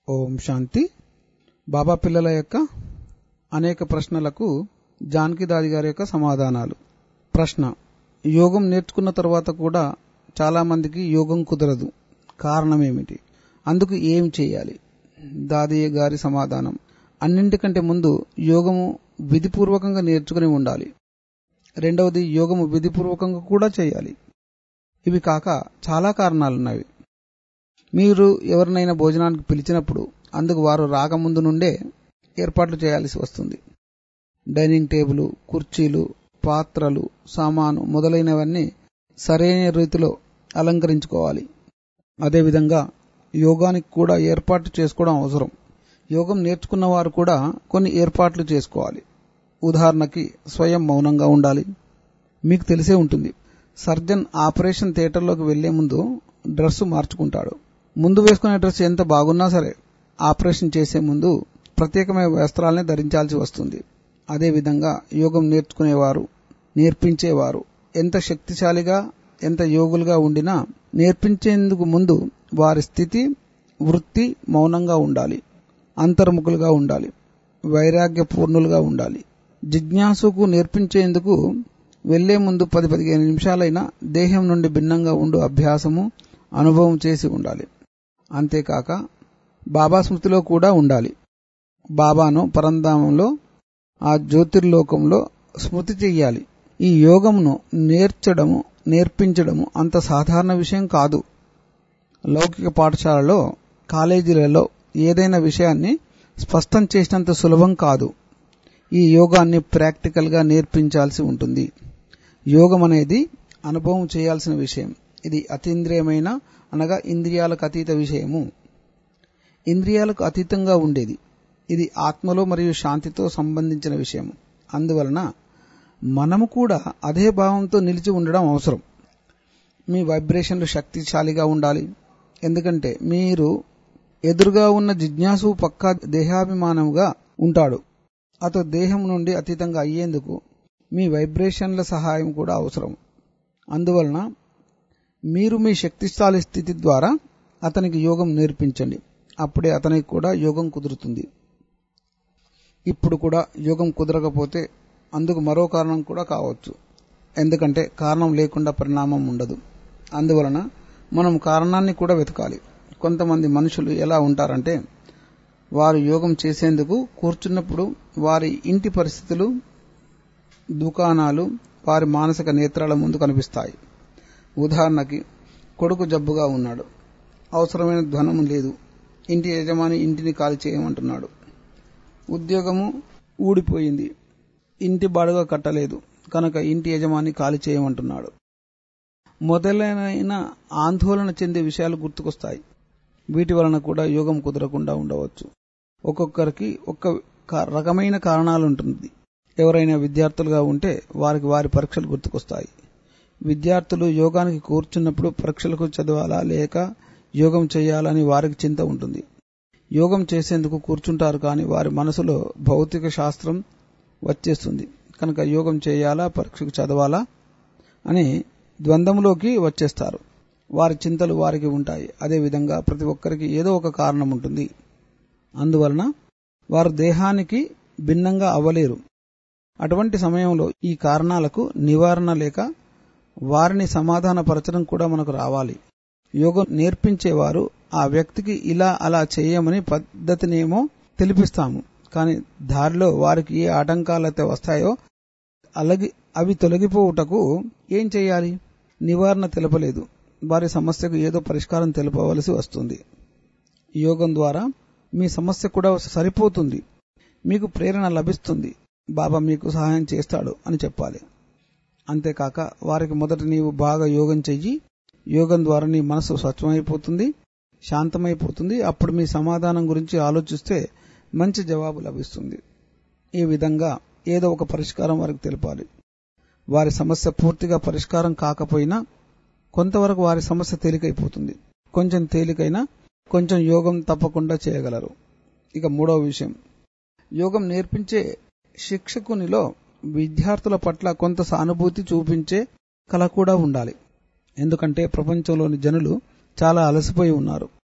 ఓం శాంతి బాబా పిల్లల యొక్క అనేక ప్రశ్నలకు జానకి దాది గారి యొక్క సమాధానాలు ప్రశ్న యోగం నేర్చుకున్న తర్వాత కూడా చాలా మందికి యోగం కుదరదు కారణం ఏమిటి అందుకు ఏం చేయాలి దాదయ్య గారి సమాధానం అన్నింటికంటే ముందు యోగము విధిపూర్వకంగా నేర్చుకుని ఉండాలి రెండవది యోగము విధిపూర్వకంగా కూడా చేయాలి ఇవి కాక చాలా కారణాలున్నవి మీరు ఎవరినైనా భోజనానికి పిలిచినప్పుడు అందుకు వారు రాకముందు నుండే ఏర్పాట్లు చేయాల్సి వస్తుంది డైనింగ్ టేబుల్ కుర్చీలు పాత్రలు సామాను మొదలైనవన్నీ సరైన రీతిలో అలంకరించుకోవాలి అదేవిధంగా యోగానికి కూడా ఏర్పాటు చేసుకోవడం అవసరం యోగం నేర్చుకున్న వారు కూడా కొన్ని ఏర్పాట్లు చేసుకోవాలి ఉదాహరణకి స్వయం మౌనంగా ఉండాలి మీకు తెలిసే ఉంటుంది సర్జన్ ఆపరేషన్ థియేటర్లోకి వెళ్లే ముందు డ్రెస్ మార్చుకుంటాడు ముందు వేసుకునే డ్రెస్ ఎంత బాగున్నా సరే ఆపరేషన్ చేసే ముందు ప్రత్యేకమైన వస్త్రాలనే ధరించాల్సి వస్తుంది అదేవిధంగా యోగం నేర్చుకునేవారు నేర్పించేవారు ఎంత శక్తిశాలిగా ఎంత యోగులుగా ఉండినా నేర్పించేందుకు ముందు వారి స్థితి వృత్తి మౌనంగా ఉండాలి అంతర్ముఖులుగా ఉండాలి వైరాగ్యపూర్ణులుగా ఉండాలి జిజ్ఞాసుకు నేర్పించేందుకు వెళ్లే ముందు పది పదిహేను నిమిషాలైనా దేహం నుండి భిన్నంగా ఉండు అభ్యాసము అనుభవం చేసి ఉండాలి అంతేకాక బాబా స్మృతిలో కూడా ఉండాలి బాబాను పరంధామంలో ఆ జ్యోతిర్లోకంలో స్మృతి చెయ్యాలి ఈ యోగమును నేర్చడము నేర్పించడము అంత సాధారణ విషయం కాదు లౌకిక పాఠశాలలో కాలేజీలలో ఏదైనా విషయాన్ని స్పష్టం చేసినంత సులభం కాదు ఈ యోగాన్ని ప్రాక్టికల్గా నేర్పించాల్సి ఉంటుంది యోగం అనేది అనుభవం చేయాల్సిన విషయం ఇది అతీంద్రియమైన అనగా ఇంద్రియాలకు అతీత విషయము ఇంద్రియాలకు అతీతంగా ఉండేది ఇది ఆత్మలో మరియు శాంతితో సంబంధించిన విషయం అందువలన మనము కూడా అదే భావంతో నిలిచి ఉండడం అవసరం మీ వైబ్రేషన్లు శక్తిశాలిగా ఉండాలి ఎందుకంటే మీరు ఎదురుగా ఉన్న జిజ్ఞాసు పక్కా దేహాభిమానముగా ఉంటాడు అతను దేహం నుండి అతీతంగా అయ్యేందుకు మీ వైబ్రేషన్ల సహాయం కూడా అవసరం అందువలన మీరు మీ శక్తిశాలి స్థితి ద్వారా అతనికి యోగం నేర్పించండి అప్పుడే అతనికి కూడా యోగం కుదురుతుంది ఇప్పుడు కూడా యోగం కుదరకపోతే అందుకు మరో కారణం కూడా కావచ్చు ఎందుకంటే కారణం లేకుండా పరిణామం ఉండదు అందువలన మనం కారణాన్ని కూడా వెతకాలి కొంతమంది మనుషులు ఎలా ఉంటారంటే వారు యోగం చేసేందుకు కూర్చున్నప్పుడు వారి ఇంటి పరిస్థితులు దుకాణాలు వారి మానసిక నేత్రాల ముందు కనిపిస్తాయి ఉదాహరణకి కొడుకు జబ్బుగా ఉన్నాడు అవసరమైన ధనం లేదు ఇంటి యజమాని ఇంటిని ఖాళీ చేయమంటున్నాడు ఉద్యోగము ఊడిపోయింది ఇంటి బాడుగ కట్టలేదు కనుక ఇంటి యజమాని ఖాళీ చేయమంటున్నాడు మొదలైన ఆందోళన చెందే విషయాలు గుర్తుకొస్తాయి వీటి వలన కూడా యోగం కుదరకుండా ఉండవచ్చు ఒక్కొక్కరికి ఒక్క రకమైన కారణాలు ఉంటుంది ఎవరైనా విద్యార్థులుగా ఉంటే వారికి వారి పరీక్షలు గుర్తుకొస్తాయి విద్యార్థులు యోగానికి కూర్చున్నప్పుడు పరీక్షలకు చదవాలా లేక యోగం చేయాలని వారికి చింత ఉంటుంది యోగం చేసేందుకు కూర్చుంటారు కానీ వారి మనసులో భౌతిక శాస్త్రం వచ్చేస్తుంది కనుక యోగం చేయాలా పరీక్షకు చదవాలా అని ద్వంద్వంలోకి వచ్చేస్తారు వారి చింతలు వారికి ఉంటాయి అదేవిధంగా ప్రతి ఒక్కరికి ఏదో ఒక కారణం ఉంటుంది అందువలన వారు దేహానికి భిన్నంగా అవ్వలేరు అటువంటి సమయంలో ఈ కారణాలకు నివారణ లేక వారిని సమాధానపరచడం కూడా మనకు రావాలి యోగం నేర్పించేవారు ఆ వ్యక్తికి ఇలా అలా చేయమని పద్ధతినేమో తెలిపిస్తాము కానీ దారిలో వారికి ఏ ఆటంకాలైతే వస్తాయో అలాగే అవి తొలగిపోవుటకు ఏం చేయాలి నివారణ తెలపలేదు వారి సమస్యకు ఏదో పరిష్కారం తెలపవలసి వస్తుంది యోగం ద్వారా మీ సమస్య కూడా సరిపోతుంది మీకు ప్రేరణ లభిస్తుంది బాబా మీకు సహాయం చేస్తాడు అని చెప్పాలి అంతేకాక వారికి మొదట నీవు బాగా యోగం చెయ్యి యోగం ద్వారా నీ మనసు స్వచ్ఛమైపోతుంది శాంతమైపోతుంది అప్పుడు మీ సమాధానం గురించి ఆలోచిస్తే మంచి జవాబు లభిస్తుంది ఈ విధంగా ఏదో ఒక పరిష్కారం వారికి తెలపాలి వారి సమస్య పూర్తిగా పరిష్కారం కాకపోయినా కొంతవరకు వారి సమస్య తేలికైపోతుంది కొంచెం తేలికైనా కొంచెం యోగం తప్పకుండా చేయగలరు ఇక మూడవ విషయం యోగం నేర్పించే శిక్షకునిలో విద్యార్థుల పట్ల కొంత సానుభూతి చూపించే కళ కూడా ఉండాలి ఎందుకంటే ప్రపంచంలోని జనులు చాలా అలసిపోయి ఉన్నారు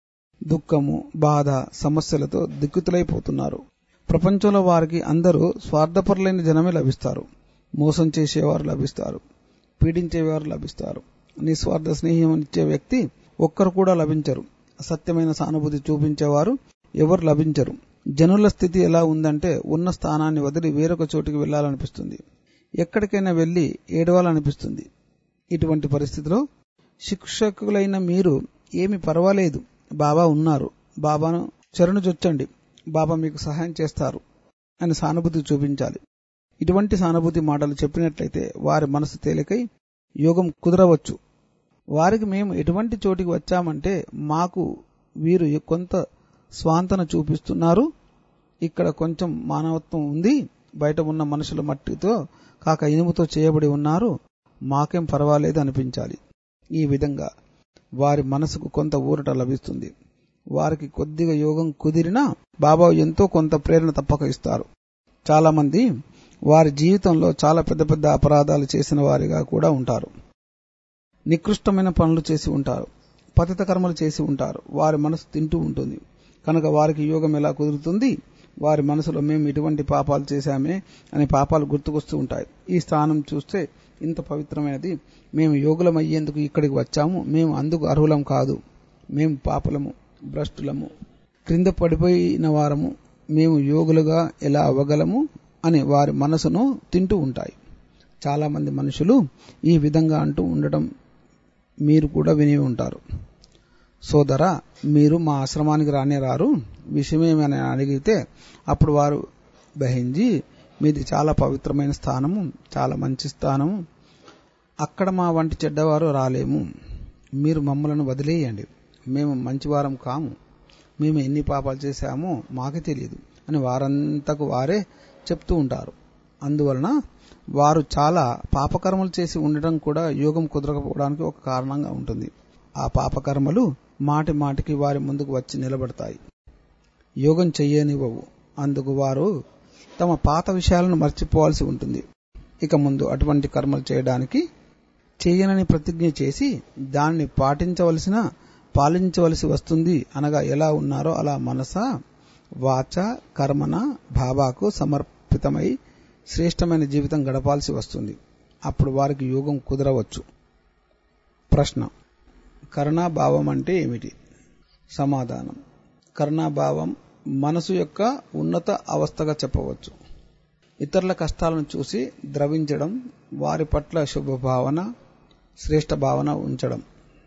దుఃఖము బాధ సమస్యలతో దిక్కుతులైపోతున్నారు ప్రపంచంలో వారికి అందరూ స్వార్థపరులైన జనమే లభిస్తారు మోసం చేసేవారు లభిస్తారు పీడించేవారు లభిస్తారు నిస్వార్థ స్నేహం ఇచ్చే వ్యక్తి ఒక్కరు కూడా లభించరు సత్యమైన సానుభూతి చూపించేవారు ఎవరు లభించరు జనుల స్థితి ఎలా ఉందంటే ఉన్న స్థానాన్ని వదిలి వేరొక చోటికి వెళ్లాలనిపిస్తుంది ఎక్కడికైనా వెళ్లి ఏడవాలనిపిస్తుంది ఇటువంటి పరిస్థితిలో శిక్షకులైన మీరు ఏమి పర్వాలేదు బాబా ఉన్నారు బాబాను చరణు చొచ్చండి బాబా మీకు సహాయం చేస్తారు అని సానుభూతి చూపించాలి ఇటువంటి సానుభూతి మాటలు చెప్పినట్లయితే వారి మనసు తేలికై యోగం కుదరవచ్చు వారికి మేము ఎటువంటి చోటికి వచ్చామంటే మాకు వీరు కొంత స్వాంతన చూపిస్తున్నారు ఇక్కడ కొంచెం మానవత్వం ఉంది బయట ఉన్న మనుషుల మట్టితో కాక ఇనుముతో చేయబడి ఉన్నారు మాకేం పర్వాలేదు అనిపించాలి ఈ విధంగా వారి మనసుకు కొంత ఊరట లభిస్తుంది వారికి కొద్దిగా యోగం కుదిరినా బాబా ఎంతో కొంత ప్రేరణ తప్పక ఇస్తారు చాలా మంది వారి జీవితంలో చాలా పెద్ద పెద్ద అపరాధాలు చేసిన వారిగా కూడా ఉంటారు నికృష్టమైన పనులు చేసి ఉంటారు పతిత కర్మలు చేసి ఉంటారు వారి మనసు తింటూ ఉంటుంది కనుక వారికి యోగం ఎలా కుదురుతుంది వారి మనసులో మేము ఇటువంటి పాపాలు చేశామే అనే పాపాలు గుర్తుకొస్తూ ఉంటాయి ఈ స్థానం చూస్తే ఇంత పవిత్రమైనది మేము యోగులం అయ్యేందుకు ఇక్కడికి వచ్చాము మేము అందుకు అర్హులం కాదు మేము పాపలము భ్రష్టులము క్రింద పడిపోయిన వారము మేము యోగులుగా ఎలా అవ్వగలము అని వారి మనసును తింటూ ఉంటాయి చాలా మంది మనుషులు ఈ విధంగా అంటూ ఉండటం మీరు కూడా విని ఉంటారు సోదర మీరు మా ఆశ్రమానికి రానే రారు విషయమేమని అడిగితే అప్పుడు వారు బహించి మీది చాలా పవిత్రమైన స్థానము చాలా మంచి స్థానము అక్కడ మా వంటి చెడ్డవారు రాలేము మీరు మమ్మలను వదిలేయండి మేము మంచివారం కాము మేము ఎన్ని పాపాలు చేశామో మాకే తెలియదు అని వారంతకు వారే చెప్తూ ఉంటారు అందువలన వారు చాలా పాపకర్మలు చేసి ఉండటం కూడా యోగం కుదరకపోవడానికి ఒక కారణంగా ఉంటుంది ఆ పాపకర్మలు మాటి మాటికి వారి ముందుకు వచ్చి నిలబడతాయి యోగం చెయ్యనివ్వవు అందుకు వారు తమ పాత విషయాలను మర్చిపోవాల్సి ఉంటుంది ఇక ముందు అటువంటి కర్మలు చేయడానికి చేయనని ప్రతిజ్ఞ చేసి దాన్ని పాటించవలసిన పాలించవలసి వస్తుంది అనగా ఎలా ఉన్నారో అలా మనస వాచ కర్మన భావాకు సమర్పితమై శ్రేష్టమైన జీవితం గడపాల్సి వస్తుంది అప్పుడు వారికి యోగం కుదరవచ్చు ప్రశ్న కరుణాభావం అంటే ఏమిటి సమాధానం కరుణాభావం మనసు యొక్క ఉన్నత అవస్థగా చెప్పవచ్చు ఇతరుల కష్టాలను చూసి ద్రవించడం వారి పట్ల శుభభావన శ్రేష్ట భావన ఉంచడం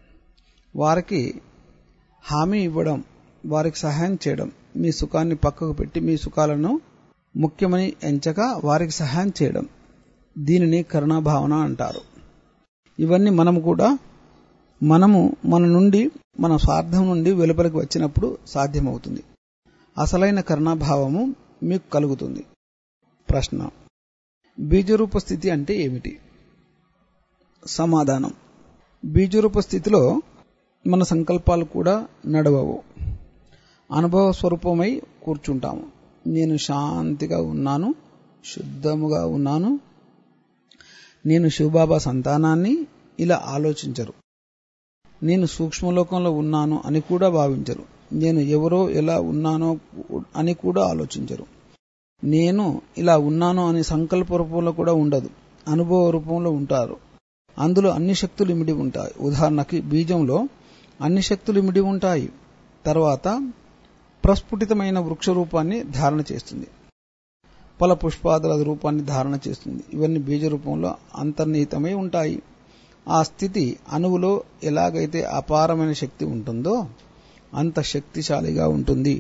వారికి హామీ ఇవ్వడం వారికి సహాయం చేయడం మీ సుఖాన్ని పక్కకు పెట్టి మీ సుఖాలను ముఖ్యమని ఎంచక వారికి సహాయం చేయడం దీనిని కరుణాభావన అంటారు ఇవన్నీ మనము కూడా మనము మన నుండి మన స్వార్థం నుండి వెలుపలికి వచ్చినప్పుడు సాధ్యమవుతుంది అసలైన కరుణాభావము మీకు కలుగుతుంది ప్రశ్న బీజరూప స్థితి అంటే ఏమిటి సమాధానం బీజరూప స్థితిలో మన సంకల్పాలు కూడా నడవవు అనుభవ స్వరూపమై కూర్చుంటాము నేను శాంతిగా ఉన్నాను శుద్ధముగా ఉన్నాను నేను శివబాబా సంతానాన్ని ఇలా ఆలోచించరు నేను సూక్ష్మలోకంలో ఉన్నాను అని కూడా భావించరు నేను ఎవరో ఎలా ఉన్నానో అని కూడా ఆలోచించరు నేను ఇలా ఉన్నాను అనే సంకల్ప రూపంలో కూడా ఉండదు అనుభవ రూపంలో ఉంటారు అందులో అన్ని శక్తులు ఇమిడి ఉంటాయి ఉదాహరణకి బీజంలో అన్ని శక్తులు ఇమిడి ఉంటాయి తర్వాత ప్రస్ఫుటితమైన వృక్ష రూపాన్ని ధారణ చేస్తుంది ఫల పుష్పాదుల రూపాన్ని ధారణ చేస్తుంది ఇవన్నీ బీజ రూపంలో అంతర్నిహితమై ఉంటాయి ఆ స్థితి అణువులో ఎలాగైతే అపారమైన శక్తి ఉంటుందో అంత శక్తిశాలిగా ఉంటుంది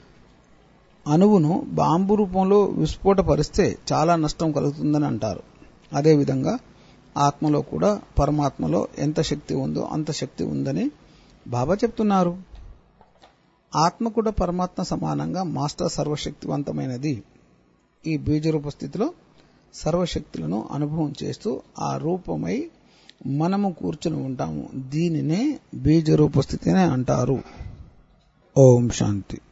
అణువును బాంబు రూపంలో విస్ఫోటపరిస్తే చాలా నష్టం కలుగుతుందని అంటారు అదేవిధంగా ఆత్మలో కూడా పరమాత్మలో ఎంత శక్తి ఉందో అంత శక్తి ఉందని బాబా చెప్తున్నారు ఆత్మ కూడా పరమాత్మ సమానంగా మాస్టర్ సర్వశక్తివంతమైనది ఈ బీజరూప స్థితిలో సర్వశక్తులను అనుభవం చేస్తూ ఆ రూపమై మనము కూర్చుని ఉంటాము దీనినే బీజరూప స్థితినే అంటారు ఓం శాంతి